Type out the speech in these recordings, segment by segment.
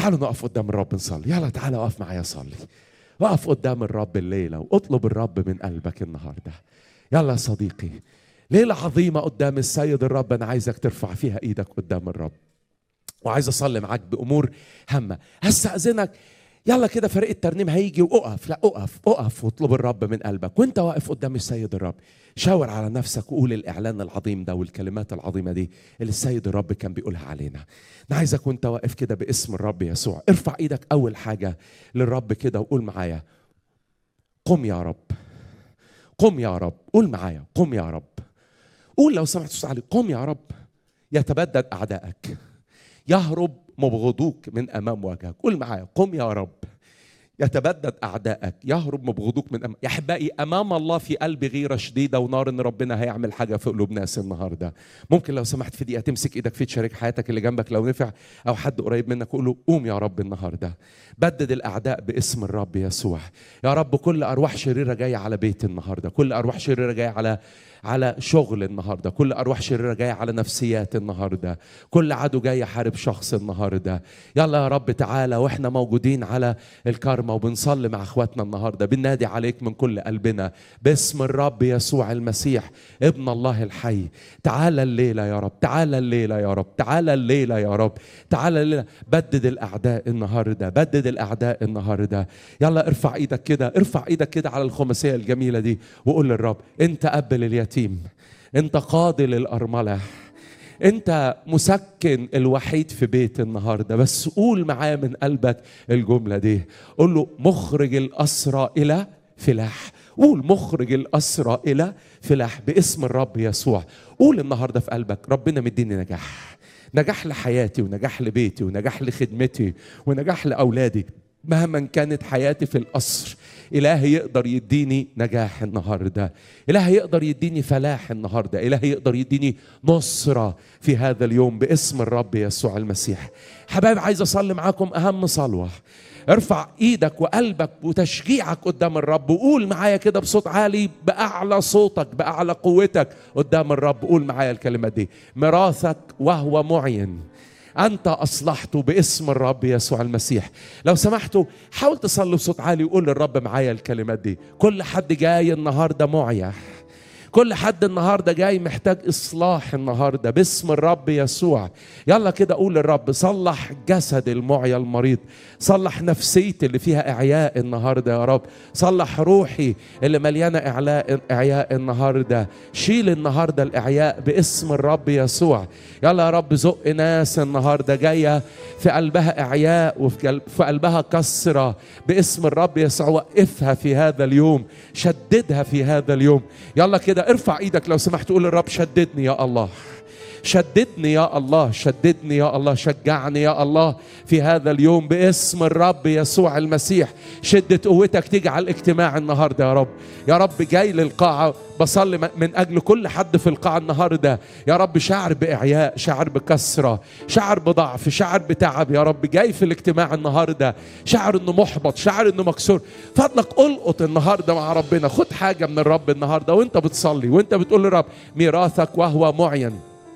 تعالوا نقف قدام الرب نصلي يلا تعالى اقف معايا صلي وقف قدام الرب الليله واطلب الرب من قلبك النهارده يلا يا صديقي ليله عظيمه قدام السيد الرب انا عايزك ترفع فيها ايدك قدام الرب وعايز اصلي معاك بامور هامه هستاذنك يلا كده فريق الترنيم هيجي واقف لا اقف اقف واطلب الرب من قلبك وانت واقف قدام السيد الرب شاور على نفسك وقول الاعلان العظيم ده والكلمات العظيمه دي اللي السيد الرب كان بيقولها علينا انا عايزك وانت واقف كده باسم الرب يسوع ارفع ايدك اول حاجه للرب كده وقول معايا قم يا رب قم يا رب قول معايا قم يا رب قول لو سمحت صوت عالي قم يا رب يتبدد اعدائك يهرب مبغضوك من امام وجهك قول معايا قم يا رب يتبدد اعدائك يهرب مبغضوك من امام يا احبائي امام الله في قلبي غيره شديده ونار ان ربنا هيعمل حاجه في قلوب ناس النهارده ممكن لو سمحت في دقيقه تمسك ايدك في شريك حياتك اللي جنبك لو نفع او حد قريب منك قول له قوم يا رب النهارده بدد الاعداء باسم الرب يسوع يا رب كل ارواح شريره جايه على بيت النهارده كل ارواح شريره جايه على على شغل النهارده كل ارواح شريره جايه على نفسيات النهارده كل عدو جاي يحارب شخص النهارده يلا يا رب تعالى واحنا موجودين على الكارما وبنصلي مع اخواتنا النهارده بننادي عليك من كل قلبنا باسم الرب يسوع المسيح ابن الله الحي تعالى الليله يا رب تعالى الليله يا رب تعالى الليله يا رب تعالى الليله بدد الاعداء النهارده بدد الاعداء النهارده يلا ارفع ايدك كده ارفع ايدك كده على الخماسيه الجميله دي وقول للرب انت اب لليتيم انت قاضي للارمله انت مسكن الوحيد في بيت النهارده بس قول معايا من قلبك الجمله دي قول له مخرج الاسرى الى فلاح قول مخرج الاسرى الى فلاح باسم الرب يسوع قول النهارده في قلبك ربنا مديني نجاح نجاح لحياتي ونجاح لبيتي ونجاح لخدمتي ونجاح لاولادي مهما كانت حياتي في القصر إلهي يقدر يديني نجاح النهارده إلهي يقدر يديني فلاح النهارده إلهي يقدر يديني نصرة في هذا اليوم باسم الرب يسوع المسيح حبايب عايز أصلي معاكم أهم صلوة ارفع ايدك وقلبك وتشجيعك قدام الرب وقول معايا كده بصوت عالي باعلى صوتك باعلى قوتك قدام الرب قول معايا الكلمه دي ميراثك وهو معين أنت أصلحته باسم الرب يسوع المسيح لو سمحتوا حاول تصلي بصوت عالي وقول للرب معايا الكلمات دي كل حد جاي النهاردة معيا كل حد النهارده جاي محتاج اصلاح النهارده باسم الرب يسوع يلا كده قول للرب صلح جسد المعيا المريض صلح نفسيتي اللي فيها اعياء النهارده يا رب صلح روحي اللي مليانه اعلاء اعياء النهارده شيل النهارده الاعياء باسم الرب يسوع يلا يا رب زق ناس النهارده جايه في قلبها اعياء وفي قلب- في قلبها كسره باسم الرب يسوع وقفها في هذا اليوم شددها في هذا اليوم يلا كده ارفع ايدك لو سمحت قول للرب شددني يا الله شددني يا الله شددني يا الله شجعني يا الله في هذا اليوم باسم الرب يسوع المسيح شدة قوتك تيجي على الاجتماع النهارده يا رب يا رب جاي للقاعة بصلي من أجل كل حد في القاعة النهارده يا رب شعر بإعياء شعر بكسرة شعر بضعف شعر بتعب يا رب جاي في الاجتماع النهارده شعر انه محبط شعر انه مكسور فضلك القط النهارده مع ربنا خد حاجة من الرب النهارده وانت بتصلي وانت بتقول للرب ميراثك وهو معين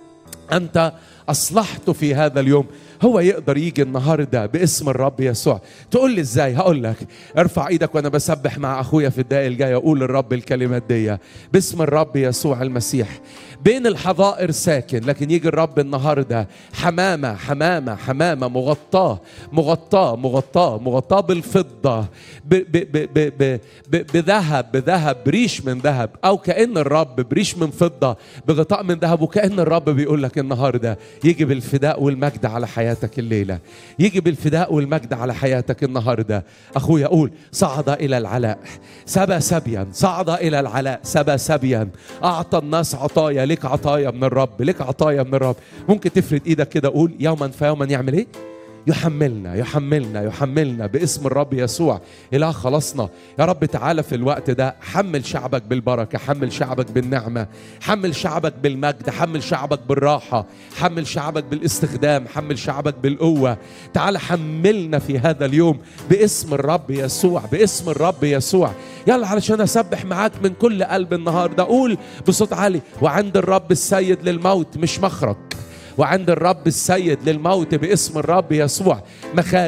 أنت أصلحته في هذا اليوم هو يقدر يجي النهارده باسم الرب يسوع تقول لي ازاي هقول لك ارفع ايدك وانا بسبح مع اخويا في الدقائق الجايه اقول للرب الكلمات دي باسم الرب يسوع المسيح بين الحظائر ساكن لكن يجي الرب النهارده حمامه حمامه حمامه مغطاه مغطاه مغطاه مغطاه بالفضه ب- ب- ب- ب- ب- ب- بذهب بذهب بريش من ذهب او كان الرب بريش من فضه بغطاء من ذهب وكان الرب بيقول لك النهارده يجي بالفداء والمجد على حياتك الليله يجي بالفداء والمجد على حياتك النهارده اخويا اقول صعد الى العلاء سبى سبيا صعد الى العلاء سبى سبيا اعطى الناس عطايا لك عطايا من الرب لك عطايا من الرب ممكن تفرد ايدك كده قول يوما فيوما يعمل ايه يحملنا يحملنا يحملنا باسم الرب يسوع إله خلصنا يا رب تعالى في الوقت ده حمل شعبك بالبركة حمل شعبك بالنعمة حمل شعبك بالمجد حمل شعبك بالراحة حمل شعبك بالاستخدام حمل شعبك بالقوة تعالى حملنا في هذا اليوم باسم الرب يسوع باسم الرب يسوع يلا علشان أسبح معاك من كل قلب النهاردة قول بصوت عالي وعند الرب السيد للموت مش مخرج وعند الرب السيد للموت باسم الرب يسوع مخارج